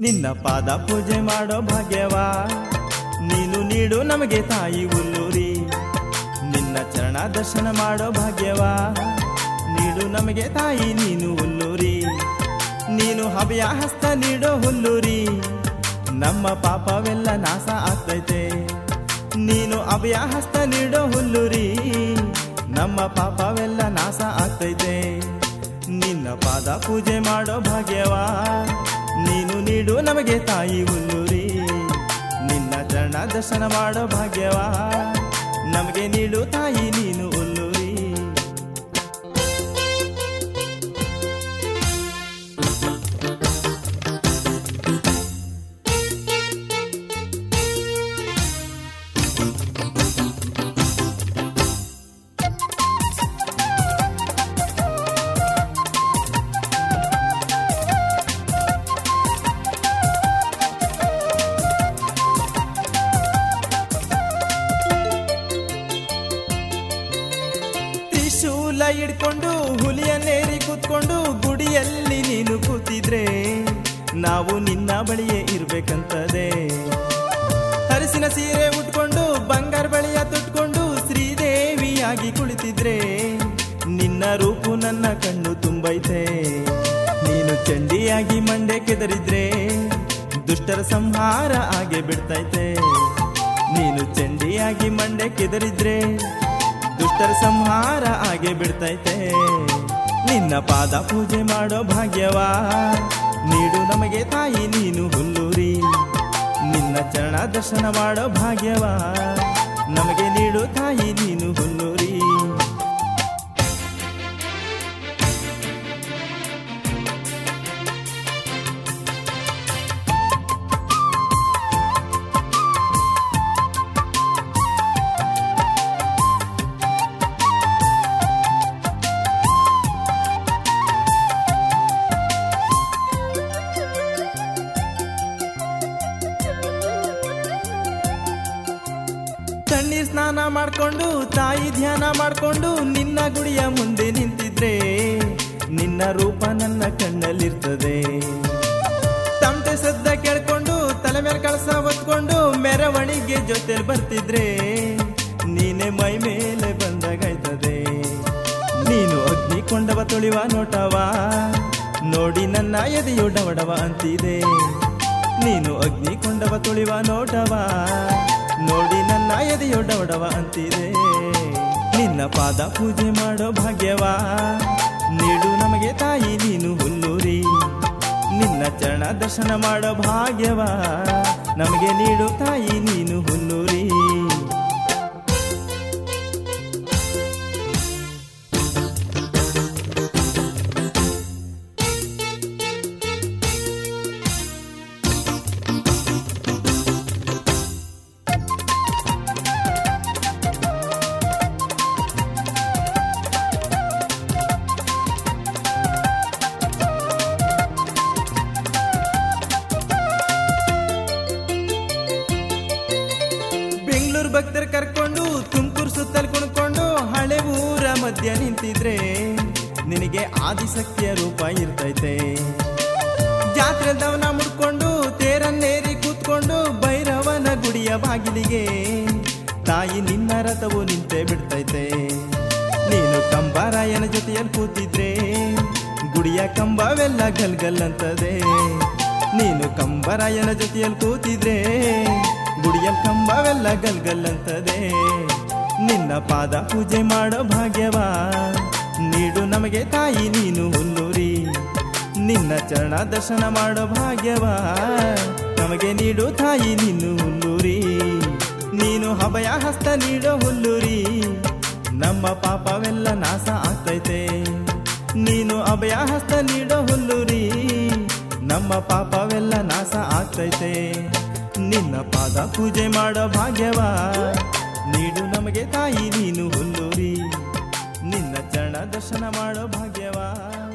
ನಿನ್ನ ಪಾದ ಪೂಜೆ ಮಾಡೋ ಭಾಗ್ಯವಾ ನೀನು ನೀಡು ನಮಗೆ ತಾಯಿ ಹುಲ್ಲೂರಿ ನಿನ್ನ ಚರಣ ದರ್ಶನ ಮಾಡೋ ಭಾಗ್ಯವಾ ನೀಡು ನಮಗೆ ತಾಯಿ ನೀನು ಹುಲ್ಲೂರಿ ನೀನು ಹಬೆಯ ಹಸ್ತ ನೀಡೋ ಹುಲ್ಲೂರಿ ನಮ್ಮ ಪಾಪವೆಲ್ಲ ನಾಶ ಆಗ್ತೈತೆ ನೀನು ಅಭಯ ಹಸ್ತ ನೀಡೋ ಹುಲ್ಲುರಿ ನಮ್ಮ ಪಾಪವೆಲ್ಲ ನಾಶ ಆಗ್ತೈತೆ ನಿನ್ನ ಪಾದ ಪೂಜೆ ಮಾಡೋ ಭಾಗ್ಯವಾ ನೀನು ನೀಡು ನಮಗೆ ತಾಯಿ ಹುಲ್ಲುರಿ ನಿನ್ನ ಚರಣ ದರ್ಶನ ಮಾಡೋ ಭಾಗ್ಯವಾ ನಮಗೆ ನೀಡು ತಾಯಿ ನೀನು ಹುಲ್ಲುರಿ ತ್ರಿಶೂಲ ಹಿಡ್ಕೊಂಡು ಹುಲಿಯನ್ನೇರಿ ಕೂತ್ಕೊಂಡು ಗುಡಿಯಲ್ಲಿ ನೀನು ಕೂತಿದ್ರೆ ನಾವು ನಿನ್ನ ಬಳಿಯೇ ಇರ್ಬೇಕಂತದೆ ಹರಿಸಿನ ಸೀರೆ ಉಟ್ಕೊಂಡು ಬಂಗಾರ ಬಳಿಯ ತುಟ್ಕೊಂಡು ಶ್ರೀದೇವಿಯಾಗಿ ಕುಳಿತಿದ್ರೆ ನಿನ್ನ ರೂಪು ನನ್ನ ಕಣ್ಣು ತುಂಬೈತೆ ನೀನು ಚಂಡಿಯಾಗಿ ಮಂಡೆ ಕೆದರಿದ್ರೆ ದುಷ್ಟರ ಸಂಹಾರ ಆಗೆ ಬಿಡ್ತೈತೆ ನೀನು ಚಂಡಿಯಾಗಿ ಮಂಡೆ ಕೆದರಿದ್ರೆ ದುಷ್ಟರ ಸಂಹಾರ ಆಗೆ ಬಿಡ್ತೈತೆ ನಿನ್ನ ಪಾದ ಪೂಜೆ ಮಾಡೋ ಭಾಗ್ಯವಾ ನೀಡು ನಮಗೆ ತಾಯಿ ನೀನು ಹುಲ್ಲೂರಿ ನಿನ್ನ ಚರಣ ದರ್ಶನ ಮಾಡೋ ಭಾಗ್ಯವಾ ನಮಗೆ ನೀಡು ತಾಯಿ ನೀನು ಹುಲ್ಲೂರಿ ತಣ್ಣೀರ್ ಸ್ನಾನ ಮಾಡ್ಕೊಂಡು ತಾಯಿ ಧ್ಯಾನ ಮಾಡ್ಕೊಂಡು ನಿನ್ನ ಗುಡಿಯ ಮುಂದೆ ನಿಂತಿದ್ರೆ ನಿನ್ನ ರೂಪ ನನ್ನ ಕಣ್ಣಲ್ಲಿರ್ತದೆ ತಮಟೆ ಸದ್ದ ಕೇಳ್ಕೊಂಡು ತಲೆ ಮೇಲೆ ಕಳಸ ಹೊತ್ಕೊಂಡು ಮೆರವಣಿಗೆ ಜೊತೆಲಿ ಬರ್ತಿದ್ರೆ ನೀನೆ ಮೈ ಮೇಲೆ ಬಂದಾಗೈತದೆ ನೀನು ಅಗ್ನಿ ಕೊಂಡವ ತುಳಿವ ನೋಟವ ನೋಡಿ ನನ್ನ ಎದೆಯು ಡವಡವ ಅಂತಿದೆ ನೀನು ಅಗ್ನಿ ಕೊಂಡವ ತುಳಿವ ನೋಟವ ನೋಡಿ ನನ್ನ ಎದೆಯು ಡವಡವ ಅಂತಿದೆ ನಿನ್ನ ಪಾದ ಪೂಜೆ ಮಾಡೋ ಭಾಗ್ಯವಾ ನೀಡು ನಮಗೆ ತಾಯಿ ನೀನು ಹುಲ್ಲೂರಿ ನಿನ್ನ ಚರಣ ದರ್ಶನ ಮಾಡೋ ಭಾಗ್ಯವಾ ನಮಗೆ ನೀಡು ತಾಯಿ ನೀನು ಹುಲ್ಲೂರಿ ಬೆಂಗಳೂರು ಭಕ್ತರ ಕರ್ಕೊಂಡು ತುಮಕೂರು ಸುತ್ತಲ್ ಕುಣ್ಕೊಂಡು ಹಳೆ ಊರ ಮಧ್ಯ ನಿಂತಿದ್ರೆ ನಿನಗೆ ಆದಿಶಕ್ತಿಯ ರೂಪ ಇರ್ತೈತೆ ಜಾತ್ರೆ ದವನ ಮುಡ್ಕೊಂಡು ತೇರನ್ನೇರಿ ಕೂತ್ಕೊಂಡು ಭೈರವನ ಗುಡಿಯ ಬಾಗಿಲಿಗೆ ತಾಯಿ ನಿನ್ನ ರಥವು ನಿಂತೇ ಬಿಡ್ತೈತೆ ನೀನು ಕಂಬಾರಾಯನ ಜೊತೆಯಲ್ಲಿ ಕೂತಿದ್ರೆ ಗುಡಿಯ ಕಂಬವೆಲ್ಲ ಗಲ್ಗಲ್ ಅಂತದೆ ನೀನು ಕಂಬರಾಯನ ಜೊತೆಯಲ್ಲಿ ಕೂತಿದ್ರೆ ಗುಡಿಯ ಕಂಬವೆಲ್ಲ ಗಲ್ಗಲ್ ಅಂತದೆ ನಿನ್ನ ಪಾದ ಪೂಜೆ ಮಾಡೋ ಭಾಗ್ಯವಾ ನೀಡು ನಮಗೆ ತಾಯಿ ನೀನು ಹುಲ್ಲೂರಿ ನಿನ್ನ ಚರಣ ದರ್ಶನ ಮಾಡೋ ಭಾಗ್ಯವಾ ನಮಗೆ ನೀಡು ತಾಯಿ ನೀನು ಹುಲ್ಲೂರಿ ನೀನು ಹಬಯ ಹಸ್ತ ನೀಡೋ ಹುಲ್ಲೂರಿ ನಮ್ಮ ಪಾಪವೆಲ್ಲ ನಾಶ ಆಗ್ತೈತೆ ನೀನು ಅಭಯ ಹಸ್ತ ನೀಡೋ ಹುಲ್ಲೂರಿ ನಮ್ಮ ಪಾಪವೆಲ್ಲ ನಾಶ ಆಗ್ತೈತೆ ನಿನ್ನ ಪಾದ ಪೂಜೆ ಮಾಡೋ ಭಾಗ್ಯವಾ ನೀಡು ನಮಗೆ ತಾಯಿ ನೀನು ಹುಲ್ಲೂರಿ ನಿನ್ನ ಚರಣ ದರ್ಶನ ಮಾಡೋ ಭಾಗ್ಯವಾ